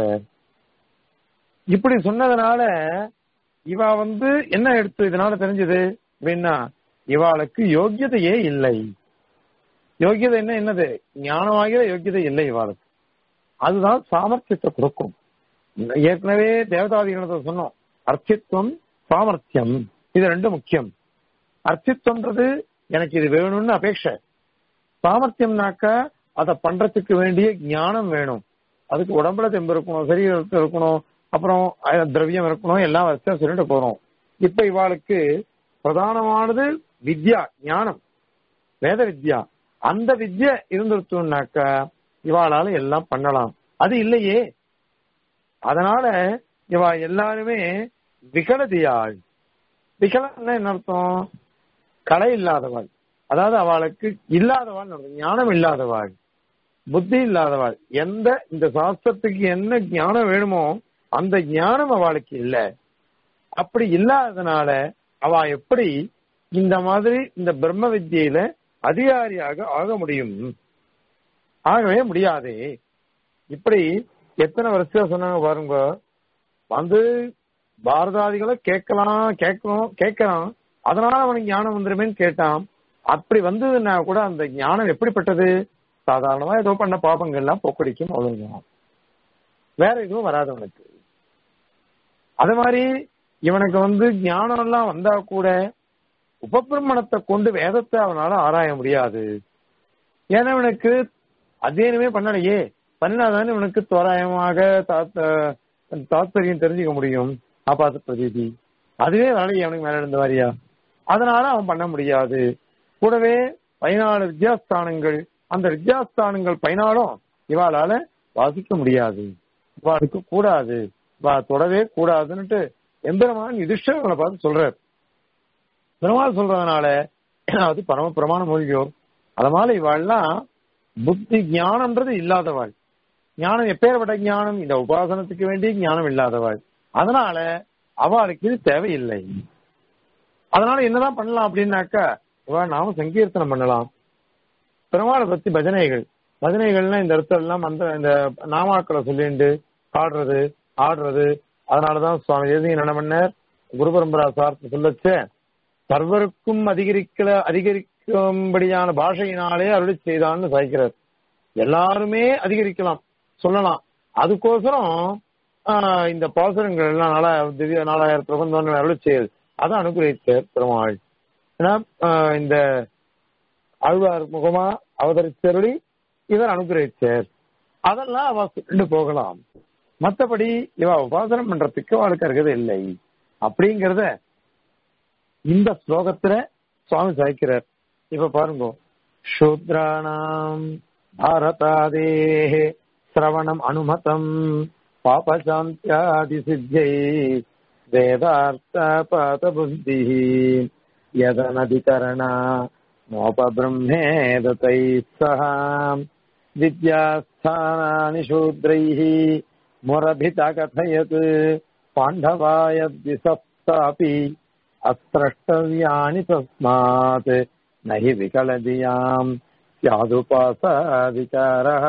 இப்படி சொன்னதுனால இவ வந்து என்ன எடுத்து இதனால தெரிஞ்சது அப்படின்னா இவாளுக்கு யோக்கியதையே இல்லை யோக்கியதை என்ன என்னது ஞானமாகிற யோக்கியதை இல்லை இவாளுக்கு அதுதான் சாமர்த்தியத்தை கொடுக்கும் ஏற்கனவே தேவதாதி கணத்தை சொன்னோம் அர்த்தித்வம் சாமர்த்தியம் இது ரெண்டும் முக்கியம் அர்த்தித்வம்ன்றது எனக்கு இது வேணும்னு அபேட்சை சாமர்த்தியம்னாக்க அதை பண்றதுக்கு வேண்டிய ஞானம் வேணும் அதுக்கு உடம்புல தெம்பு இருக்கணும் சரீரத்தில் இருக்கணும் அப்புறம் அஹ், திரவியம் இருக்கணும் எல்லாம் வரிசையா சொல்லிட்டு போறோம் இப்ப இவாளுக்கு பிரதானமானது வித்யா ஞானம் வேத வித்யா அந்த வித்யா இருந்துருச்சுனாக்க இவாளால எல்லாம் பண்ணலாம் அது இல்லையே அதனால இவா எல்லாருமே விகலதியாள் விகலன்னா என்ன அர்த்தம் கலை இல்லாதவள் அதாவது அவளுக்கு இல்லாதவாள் அர்த்தம். ஞானம் இல்லாதவாள் புத்தி இல்லாதவாள் எந்த இந்த சாஸ்திரத்துக்கு என்ன ஞானம் வேணுமோ அந்த ஞானம் அவளுக்கு இல்ல அப்படி இல்லாததுனால அவ எப்படி இந்த மாதிரி இந்த பிரம்ம வித்தியில அதிகாரியாக ஆக முடியும் ஆகவே முடியாதே இப்படி எத்தனை வருஷம் சொன்னாங்க பாருங்க வந்து பாரதாதிகளை கேட்கலாம் கேட்கணும் கேட்கறான் அதனால அவனுக்கு ஞானம் வந்துருமேன்னு கேட்டான் அப்படி வந்ததுன்னா கூட அந்த ஞானம் எப்படிப்பட்டது சாதாரணமா ஏதோ பண்ண பாபங்கள்லாம் போக்கடிக்கும் அவ்வளவுதான் வேற எதுவும் வராது அவனுக்கு அது மாதிரி இவனுக்கு வந்து ஞானம் எல்லாம் வந்தா கூட உபபிரமணத்தை கொண்டு வேதத்தை அவனால ஆராய முடியாது ஏன்னா இவனுக்கு அத்தியனமே பண்ணலையே பண்ணாதானே இவனுக்கு தோராயமாக தாத்த- தாத்பரியம் தெரிஞ்சுக்க முடியும் ஆபாச பிரதீதி அதுவே வேலையை அவனுக்கு மேல இருந்த வாரியா அதனால அவன் பண்ண முடியாது கூடவே பதினாலு வித்யாஸ்தானங்கள் அந்த வித்யாஸ்தானங்கள் பதினாலும் இவாளால வாசிக்க முடியாது இவாளுக்கு கூடாது வா தொடவே கூடாதுன்னுட்டு எம்பெருமான் யுதிஷ்டர்களை பார்த்து சொல்றார் பெருமாள் சொல்றதுனால அது பரம பிரமாண மொழியோ அதனால இவாள்லாம் புத்தி ஞானம்ன்றது இல்லாதவாள் ஞானம் எப்பேற்பட்ட ஞானம் இந்த உபாசனத்துக்கு வேண்டிய ஞானம் இல்லாதவாள் அதனால அவளுக்கு இது தேவையில்லை அதனால என்னதான் பண்ணலாம் அப்படின்னாக்கா இவ நாம சங்கீர்த்தனம் பண்ணலாம் பெருமாளை பத்தி பஜனைகள் பஜனைகள்னா இந்த இடத்துல எல்லாம் அந்த இந்த நாமாக்களை சொல்லிண்டு பாடுறது ஆடுறது அதனாலதான் சுவாமி தேசிகன் என்ன பண்ணார் குரு பரம்பரா சார்த்து சொல்லச்சே சர்வருக்கும் அதிகரிக்கல அதிகரிக்கும்படியான பாஷையினாலே அருளி செய்தான்னு சாய்க்கிறார் எல்லாருமே அதிகரிக்கலாம் சொல்லலாம் அதுக்கோசரம் ஆஹ், இந்த பாசுரங்கள் எல்லாம் நாலா திவ்ய நாலாயிரம் பிரபந்தங்கள் அருளி செய்யுது அதை அனுகிரகித்தார் பெருமாள் ஏன்னா ஆஹ், இந்த ஆழ்வார் முகமா அவதரித்தருளி இவர் அனுகிரகிச்சார் அதெல்லாம் அவ சொல்லிட்டு போகலாம் மத்தபடி இவ உபாசனம் பண்றதுக்கு அவளுக்கு இருக்கிறது இல்லை அப்படிங்கறத இந்த ஸ்லோகத்துல சுவாமி சாய்க்கிறார் இப்ப பாருங்க சூத்ராணாம் பாரதாதே சிரவணம் அனுமதம் பாபசாந்தியாதி சித்தியை வேதார்த்த பாத புத்தி யதனதிகரணா நோபபிரம்மேதத்தை சஹா विद्यास्थानानि शूद्रैः मुरभिता कथयत् पाण्डवाय द्विसप्तापि अस्त्रष्टव्यानि तस्मात् न हि विकलधियाम् स्यादुपासाविचारः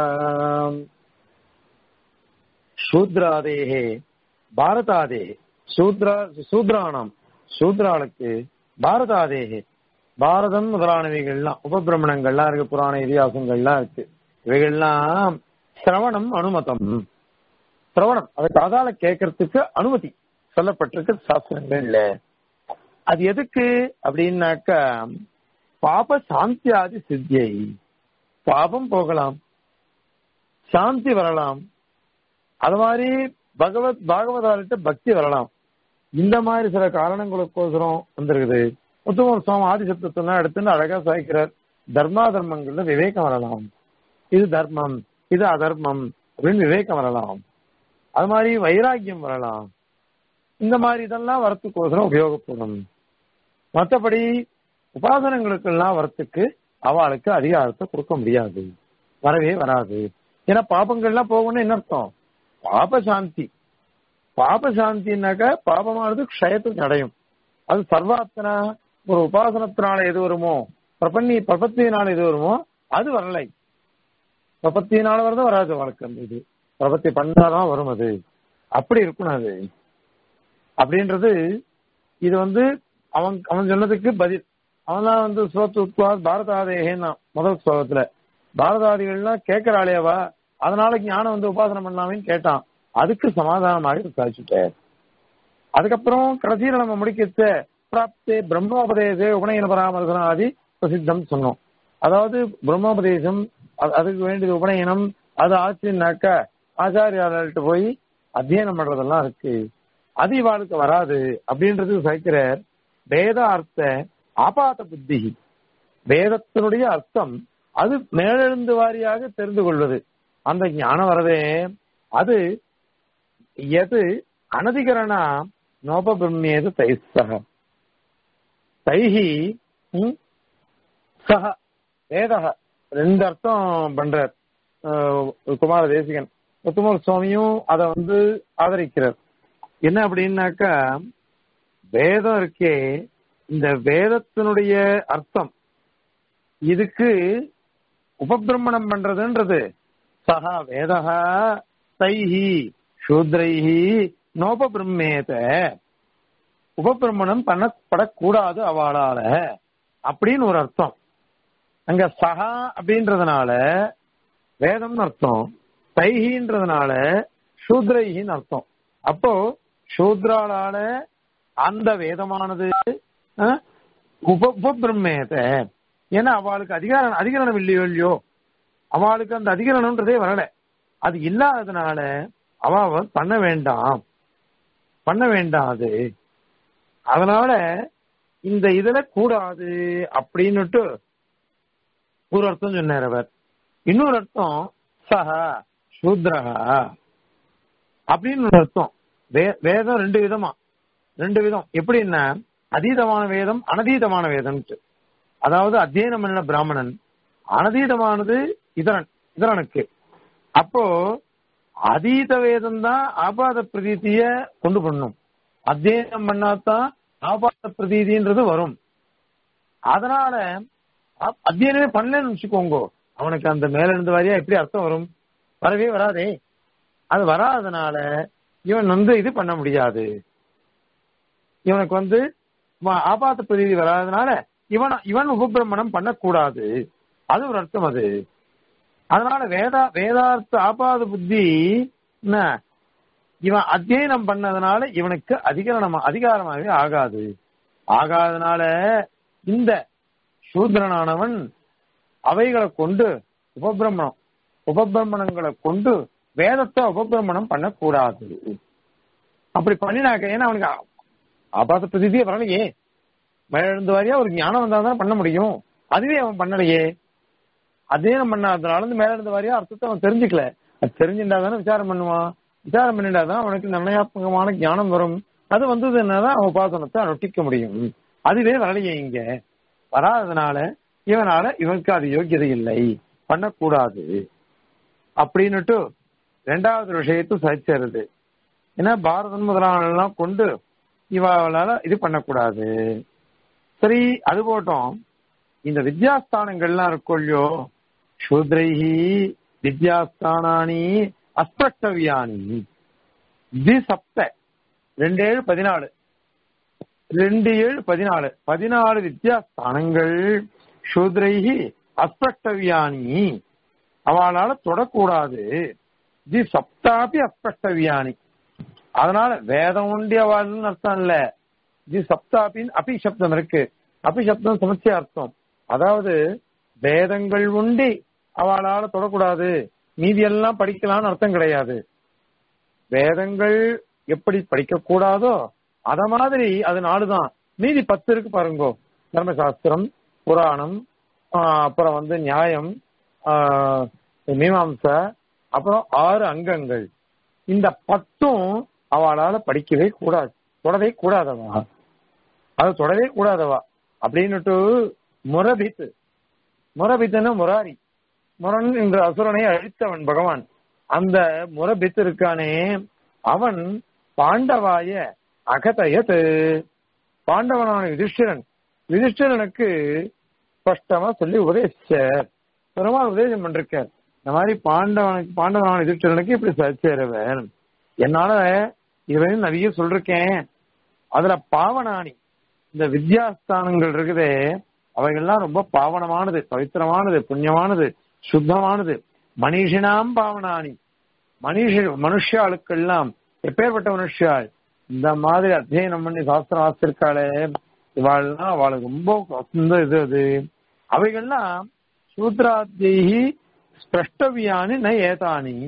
शूद्रादेः பாரதாதேः சூத்ரா சூத்ராணம் சூத்ராளுக்கு பாரதாதேः பாரதம் முதலானவைகள்லாம் உபபிரமணங்கள்லாம் இருக்கு புராண இதிகாசங்கள்லாம் இருக்கு இவைகள்லாம் சிரவணம் அனுமதம் சிரவணம் அதை காதால கேட்கறதுக்கு அனுமதி சொல்லப்பட்டிருக்கு சாஸ்திரங்கள்ல அது எதுக்கு அப்படின்னாக்கா பாப சாந்தியாதி சித்தியை பாபம் போகலாம் சாந்தி வரலாம் அது மாதிரி பகவத் பாகவதாரிட்ட பக்தி வரலாம் இந்த மாதிரி சில காரணங்களுக்கோசரம் வந்திருக்குது உத்தம சுவாமி ஆதிசப்தத்தெல்லாம் எடுத்துன்னு அழகா சாய்க்கிறார் தர்மா தர்மங்கள்ல விவேகம் வரலாம் இது தர்மம் இது அதர்மம் அப்படின்னு விவேகம் வரலாம் அது மாதிரி வைராக்கியம் வரலாம் இந்த மாதிரி இதெல்லாம் வரத்துக்கோசரம் உபயோகப்படும் மற்றபடி உபாசனங்களுக்கெல்லாம் வரத்துக்கு அவளுக்கு அதிகாரத்தை கொடுக்க முடியாது வரவே வராது ஏன்னா பாபங்கள்லாம் போகணும்னு என்ன அர்த்தம் பாப சாந்தி பாப சாந்தினாக்க பாபமானது க்ஷயத்துக்கு அடையும் அது சர்வாத்தனா ஒரு உபாசனத்தினால எது வருமோ பிரபன்னி பிரபத்தியினால எது வருமோ அது வரலை பிரபத்தியினால வரதான் வராது வழக்கு அந்த இது பிரபத்தி பண்ணாதான் வரும் அது அப்படி இருக்கணும் அது அப்படின்றது இது வந்து அவன் அவன் சொன்னதுக்கு பதில் அவன் தான் வந்து சோத்துவா பாரதாதேகன்னா முதல் ஸ்லோகத்துல பாரதாதிகள்லாம் கேட்கிறாளேவா அதனால ஞானம் வந்து உபாசனை பண்ணலாமேன்னு கேட்டான் அதுக்கு சமாதானமாக சாதிச்சுட்டார் அதுக்கப்புறம் கடைசியில நம்ம முடிக்கச்ச பிராப்தே பிரம்மோபதேசே உபநயன பராமர்சனம் ஆதி பிரசித்தம் சொன்னோம் அதாவது பிரம்மோபதேசம் அது- அதுக்கு வேண்டியது உபநயனம் அது ஆச்சுன்னாக்க ஆச்சாரியாளர்கிட்ட போய் அத்தியனம் பண்றதெல்லாம் இருக்கு அது இவாளுக்கு வராது அப்படின்றது சைக்கிறார் வேத அர்த்த ஆபாத புத்தி வேதத்தினுடைய அர்த்தம் அது மேலெழுந்து வாரியாக தெரிந்து கொள்வது அந்த ஞானம் வரதே அது எது அனதிகரணா நோபபிரம்மேது தைஸ்தக தைஹி ம், சக வேதக ரெண்டு அர்த்தம் பண்றார் அஹ், குமார தேசிகன் உத்தமர் சுவாமியும் அதை வந்து ஆதரிக்கிறார் என்ன அப்படின்னாக்கா வேதம் இருக்கே இந்த வேதத்தினுடைய அர்த்தம் இதுக்கு உபபிரமணம் பண்றதுன்றது சகா வேதா தைஹி சூத்ரைஹி நோபபிரம்மேத உபபிரமணம் பண்ணப்படக்கூடாது அவளால அப்படின்னு ஒரு அர்த்தம் அங்க சகா அப்படின்றதுனால வேதம்னு அர்த்தம் தைஹின்றதுனால சூத்ரைஹின்னு அர்த்தம் அப்போ சூத்ராளால அந்த வேதமானது அஹ், உப உபபிரம்மேத ஏன்னா அவளுக்கு அதிகாரம் அதிகரணம் இல்லையோ இல்லையோ அவளுக்கு அந்த அதிகரணம்ன்றதே வரல அது இல்லாததுனால அவ அவ பண்ண வேண்டாம் பண்ண வேண்டாம் அது அதனால இந்த இதுல கூடாது அப்படின்னுட்டு ஒரு அர்த்தம் சொன்னார் அவர் இன்னொரு அர்த்தம் சஹா சூத்ரஹா அப்படின்னு ஒரு அர்த்தம் வே- வேதம் ரெண்டு விதமா ரெண்டு விதம் எப்படின்னா அதீதமான வேதம் அனதீதமான வேதம்ட்டு அதாவது அத்தியனம் பண்ண பிராமணன் அனதீதமானது இதரன் இதரனுக்கு அப்போ அதீத வேதம் தான் ஆபாத பிரதீதிய கொண்டு பண்ணும் அத்தியனம் பண்ணாதான் ஆபாத பிரதீதின்றது வரும் அதனால அ- அத்தியனமே பண்ணலன்னு வச்சுக்கோங்க அவனுக்கு அந்த மேல இருந்து வாரியா எப்படி அர்த்தம் வரும் வரவே வராதே அது வராதனால இவன் வந்து இது பண்ண முடியாது இவனுக்கு வந்து ம- ஆபாத பிரதி வராதனால இவன் இவன் உபபிரமணம் பண்ணக்கூடாது அது ஒரு அர்த்தம் அது அதனால வேதா வேதார்த்த ஆபாத புத்தி என்ன இவன் அத்தியனம் பண்ணதுனால இவனுக்கு அதிகரணம் அதிகாரமாகவே ஆகாது ஆகாதனால இந்த சூத்ரனானவன் அவைகளை கொண்டு உபபிரமணம் உபபிரமணங்களை கொண்டு வேதத்தை உபபிரமணம் பண்ணக்கூடாது அப்படி பண்ணினாக்க ஏன்னா அவனுக்கு ஆபாத பிரதிதியே வரலையே மேலிருந்து வாரியா ஒரு ஞானம் வந்தா தான் பண்ண முடியும் அதுவே அவன் பண்ணலையே அத்தியனம் பண்ணாதனால இருந்து மேல இருந்து வாரியா அர்த்தத்தை அவன் தெரிஞ்சுக்கல அது தெரிஞ்சுட்டா தானே விசாரம் பண்ணுவான் விசாரம் பண்ணிட்டா தான் அவனுக்கு நிர்ணயாத்மகமான ஞானம் வரும் அது வந்ததுன்னாதான் அவன் உபாசனத்தை அனுஷ்டிக்க முடியும் அதுவே வரலையே இங்க வராததுனால இவனால இவனுக்கு அது யோக்கியதை இல்லை பண்ணக்கூடாது அப்படின்னுட்டு ரெண்டாவது விஷயத்தை சகிச்சருது ஏன்னா பாரதம் முதலானெல்லாம் கொண்டு இவளால இது பண்ணக்கூடாது சரி அது போட்டோம் இந்த வித்யாஸ்தானங்கள்லாம் இருக்கும் இல்லையோ சூத்ரைஹி வித்யாஸ்தானானி அஸ்பஷ்டவியானி தி சப்த ரெண்டு ஏழு பதினாலு ரெண்டு ஏழு பதினாலு பதினாலு வித்யாஸ்தானங்கள் சூத்ரைஹி அஸ்பஷ்டவியானி அவளால தொடக்கூடாது தி சப்தாபி அஸ்பஷ்டவியானி அதனால வேதம் உண்டி அவள்னு அர்த்தம் இல்ல தி சப்தாபின் அபி சப்தம் இருக்கு அபி சப்தம் சமச்சே அர்த்தம் அதாவது வேதங்கள் உண்டி அவளால தொடக்கூடாது மீதி எல்லாம் படிக்கலாம்னு அர்த்தம் கிடையாது வேதங்கள் எப்படி படிக்க கூடாதோ அத மாதிரி அது நாலுதான் மீதி பத்து இருக்கு பாருங்கோ தர்மசாஸ்திரம் புராணம் ஆஹ் அப்புறம் வந்து நியாயம் ஆஹ் மீமாம்சை அப்புறம் ஆறு அங்கங்கள் இந்த பத்தும் அவளால படிக்கவே கூடாது தொடவே கூடாதவா அது தொடவே கூடாதவா அப்படின்னுட்டு முரபித்து முரபித்துன்னு முராரி முரண் என்ற அசுரனை அழித்தவன் பகவான் அந்த முரபித்து இருக்கானே அவன் பாண்டவாய அகதயத்து பாண்டவனான யுதிஷ்டிரன் யுதிஷ்டிரனுக்கு ஸ்பஷ்டமா சொல்லி உபதேசிச்சார் பெருமாள் உபதேசம் பண்ணிருக்கார் இந்த மாதிரி பாண்டவனுக்கு பாண்டவனான யுதிஷ்டிரனுக்கு இப்படி சச்சேரவன் என்னால இதுவரையும் நிறைய சொல்லிருக்கேன் அதுல பாவனானி இந்த வித்யாஸ்தானங்கள் இருக்குதே அவைகள்லாம் ரொம்ப பாவனமானது பவித்திரமானது புண்ணியமானது சுத்தமானது மனிஷினாம் பாவனானி மனுஷ மனுஷாளுக்கெல்லாம் எப்பேற்பட்ட மனுஷாள் இந்த மாதிரி அத்தியனம் பண்ணி சாஸ்திரம் வாசிச்சிருக்காளே இவாள்லாம் அவளுக்கு ரொம்ப வசந்த இது அது அவைகள்லாம் சூத்ராத்தியி ஸ்பிரஷ்டவியானி ந ஏதானி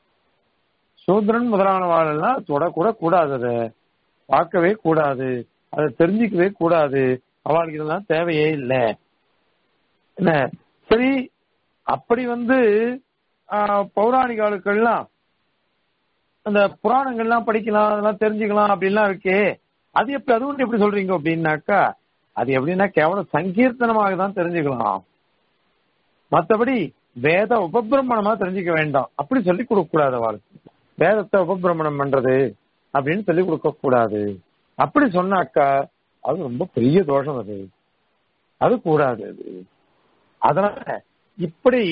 சூத்ரன் முதலானவாளெல்லாம் தொடக்கூட கூடாது அதை பார்க்கவே கூடாது அதை தெரிஞ்சுக்கவே கூடாது அவளுக்கு இதெல்லாம் தேவையே இல்லை என்ன சரி அப்படி வந்து ஆஹ், பௌராணிகாளுக்கெல்லாம் அந்த புராணங்கள்லாம் படிக்கலாம் அதெல்லாம் தெரிஞ்சுக்கலாம் அப்படிலாம் இருக்கே அது எப்படி அது ஒன்று எப்படி சொல்றீங்க அப்படின்னாக்கா அது எப்படின்னா கேவலம் சங்கீர்த்தனமாக தான் தெரிஞ்சுக்கலாம் மத்தபடி வேத உபபிரமணமா தெரிஞ்சுக்க வேண்டாம் அப்படி சொல்லி கொடுக்க கூடாது அவளுக்கு வேதத்தை உபபிரமணம் பண்றது அப்படின்னு சொல்லி கொடுக்க கூடாது அப்படி சொன்னாக்கா அது ரொம்ப பெரிய தோஷம் அது அது கூடாது அது அதனால இப்படி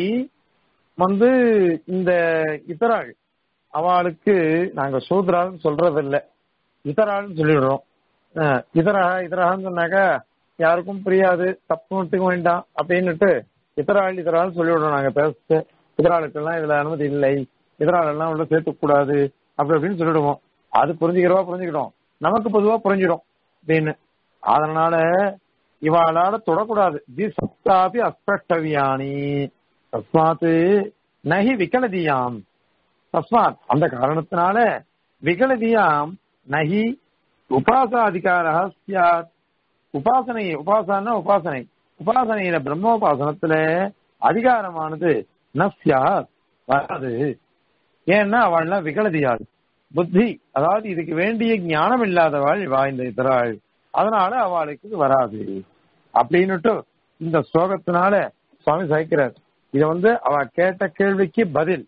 வந்து இந்த இதராள் அவளுக்கு நாங்க சூத்ரான்னு சொல்றது இல்ல இதராள்னு சொல்லிடுறோம் அஹ் இதரா இதரான்னு சொன்னாக்கா யாருக்கும் புரியாது தப்புட்டுக்க வேண்டாம் அப்படின்னுட்டு இதராள் இதரால் சொல்லிவிடுறோம் நாங்க பேச இதராளுக்கெல்லாம் இதுல அனுமதி இல்லை இதராள் எல்லாம் உள்ள சேர்த்துக்க கூடாது அப்படி அப்படின்னு சொல்லிடுவோம் அது புரிஞ்சுக்கிறவா புரிஞ்சுக்கிட்டோம் நமக்கு பொதுவா புரிஞ்சிடும் அப்படின்னு அதனால இவாளால தொடக்கூடாது தி சப்தாபி அஸ்பஷ்டவியானி தஸ்மாத்து நகி விகலதியாம் தஸ்மாத் அந்த காரணத்தினால விகலதியாம் நகி உபாசாதிகாரா சியாத் உபாசனை உபாசனா உபாசனை உபாசனையில பிரம்மோபாசனத்துல அதிகாரமானது ந சியாத் வராது ஏன்னா அவள்லாம் விகலதியாள் புத்தி அதாவது இதுக்கு வேண்டிய ஞானம் இல்லாதவாள் வாழ்ந்த இதராள் அதனால அவளுக்கு இது வராது அப்படின்னுட்டு இந்த ஸ்லோகத்தினால சுவாமி சாய்க்கிறார் இத வந்து அவ கேட்ட கேள்விக்கு பதில்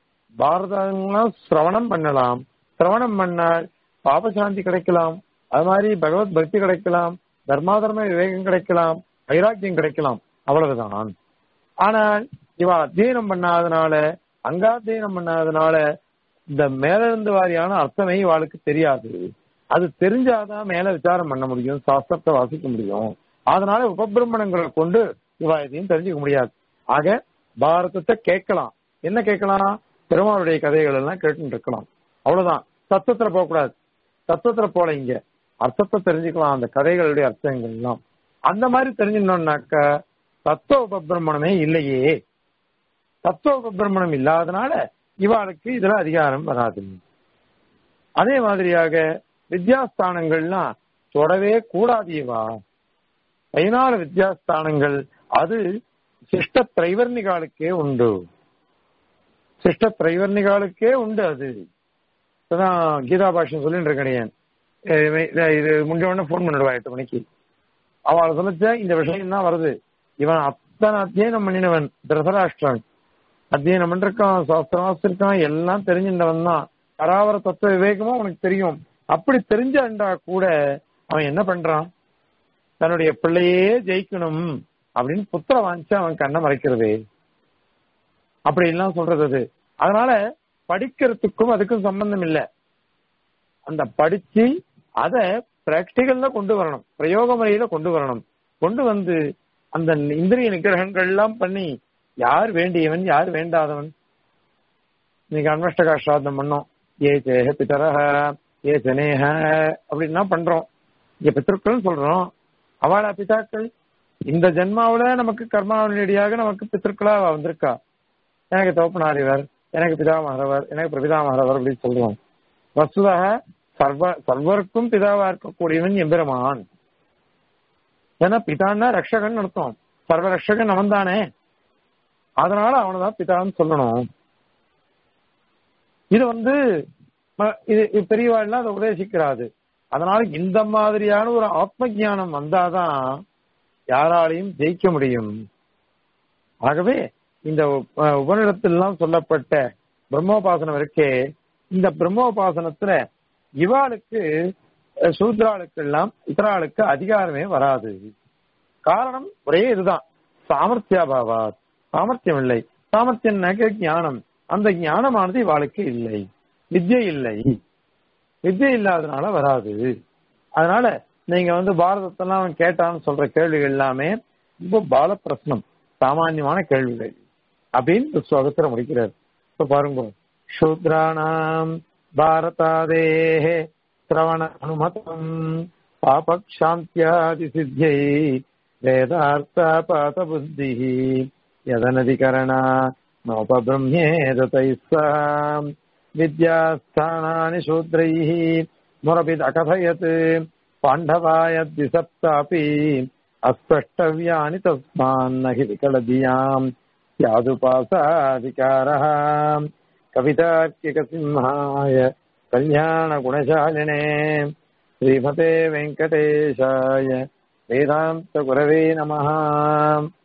பாரதம் சிரவணம் பண்ணலாம் சிரவணம் பண்ணால் பாபசாந்தி கிடைக்கலாம் அது மாதிரி பகவத் பக்தி கிடைக்கலாம் தர்மாதர்ம விவேகம் கிடைக்கலாம் வைராக்கியம் கிடைக்கலாம் அவ்வளவுதான் ஆனால் இவ அத்தியனம் பண்ணாதனால அங்காத்தியனம் பண்ணாதனால இந்த மேலிருந்து வாரியான அர்த்தமே இவாளுக்கு தெரியாது அது தெரிஞ்சாதான் மேல விசாரம் பண்ண முடியும் சாஸ்திரத்தை வாசிக்க முடியும் அதனால உபபிரமணங்களை கொண்டு இவா எதையும் தெரிஞ்சுக்க முடியாது ஆக பாரதத்தை கேட்கலாம் என்ன கேட்கலாம் பெருமாளுடைய கதைகள் எல்லாம் கேட்டுட்டு இருக்கலாம் அவ்வளவுதான் தத்துவத்துல போகக்கூடாது தத்துவத்துல போல இங்க அர்த்தத்தை தெரிஞ்சுக்கலாம் அந்த கதைகளுடைய அர்த்தங்கள் எல்லாம் அந்த மாதிரி தெரிஞ்சுக்கணும்னாக்க தத்துவ உபபிரமணமே இல்லையே தத்துவ உபபிரமணம் இல்லாதனால இவாளுக்கு இதுல அதிகாரம் வராது அதே மாதிரியாக வித்யாஸ்தானங்கள்லாம் தொடவே கூடாது இவா பதினாலு வித்யாஸ்தானங்கள் அது சிஷ்ட திரைவர்ணிகாலுக்கே உண்டு சிஷ்ட திரைவர்ணிகாலுக்கே உண்டு அது இப்பதான் கீதா பாஷன் சொல்லிட்டு இருக்கேன் இது முடிஞ்ச உடனே போன் பண்ணிடுவா எட்டு மணிக்கு அவளை சொல்லிச்ச இந்த விஷயம் தான் வருது இவன் அத்தனை அத்தியனம் பண்ணினவன் திருதராஷ்டிரன் அத்தியனம் பண்ணிருக்கான் சாஸ்திரம் வாசிருக்கான் எல்லாம் தெரிஞ்சின்றவன் தான் பராவர தத்துவ விவேகமும் அவனுக்கு தெரியும் அப்படி தெரிஞ்சாண்டா கூட அவன் என்ன பண்றான் தன்னுடைய பிள்ளையே ஜெயிக்கணும் அப்படின்னு புத்திர வாங்கிச்சு அவன் கண்ணை மறைக்கிறது அப்படி எல்லாம் சொல்றது அது அதனால படிக்கிறதுக்கும் அதுக்கும் சம்பந்தம் இல்லை அந்த படிச்சு அத பிராக்டிகல்ல கொண்டு வரணும் பிரயோக முறையில கொண்டு வரணும் கொண்டு வந்து அந்த இந்திரிய நிகிரகங்கள் எல்லாம் பண்ணி யார் வேண்டியவன் யார் வேண்டாதவன் இன்னைக்கு அன்வஷ்டகா ஸ்ராத்தம் பண்ணோம் ஏ சேஹ பிதரஹ ஏ ஜனேஹ அப்படின்னா பண்றோம் இங்க பித்தர்கள் சொல்றோம் அவளா பிதாக்கள் இந்த ஜென்மாவில நமக்கு கர்மாவளியடியாக நமக்கு பித்தர்களா வந்திருக்கா எனக்கு தோப்பனார் இவர் எனக்கு பிதாமகரவர் எனக்கு பிரபிதாமகரவர் அப்படின்னு சொல்றோம் வசுதாக சர்வ சர்வருக்கும் பிதாவா இருக்கக்கூடியவன் எம்பெருமான் ஏன்னா பிதான்னா ரக்ஷகன் அர்த்தம் சர்வ ரக்ஷகன் அவன் தானே அதனால அவனதான் பிதான்னு சொல்லணும் இது வந்து இது பெரியவாள்லாம் அதை உபதேசிக்கிறாது அதனால இந்த மாதிரியான ஒரு ஆத்ம ஜானம் வந்தாதான் யாராலையும் ஜெயிக்க முடியும் ஆகவே இந்த உபநிடத்திலாம் சொல்லப்பட்ட பிரம்மோபாசனம் இருக்கே இந்த பிரம்மோபாசனத்துல இவாளுக்கு சூத்ராளுக்கு எல்லாம் இத்தராளுக்கு அதிகாரமே வராது காரணம் ஒரே இதுதான் சாமர்த்தியாபாவா சாமர்த்தியம் இல்லை சாமர்த்தியம்னாக்க ஞானம் அந்த ஞானமானது இவாளுக்கு இல்லை வித்யை இல்லை வித்யை இல்லாதனால வராது அதனால நீங்க வந்து பாரதத்தெல்லாம் அவன் கேட்டான்னு சொல்ற கேள்விகள் எல்லாமே ரொம்ப பால பிரശ്னம் சாமான்யமான கேள்விகள் அப்படின்னு ஸ்லோகத்துல முடிக்கிறார் இப்ப பாருங்க சூத்ராணாம் பாரதாதே சிரவண அனுமதம் பாபக்ஷாந்தியாதி சித்தியை வேதார்த்த புத்தி யதனதிகரண நோபபிரம்யேததைஸ்ஸாம் विद्यास्थानानि शूद्रैः मुरभिदकथयत् पाण्डवायद्विसप्तापि अस्पष्टव्यानि तस्मान्न हि विकलधियाम् स्यादुपासाधिकारः कवितार्किकसिंहाय कल्याणगुणशालिने श्रीमते वेङ्कटेशाय वेदान्तगुरवे नमः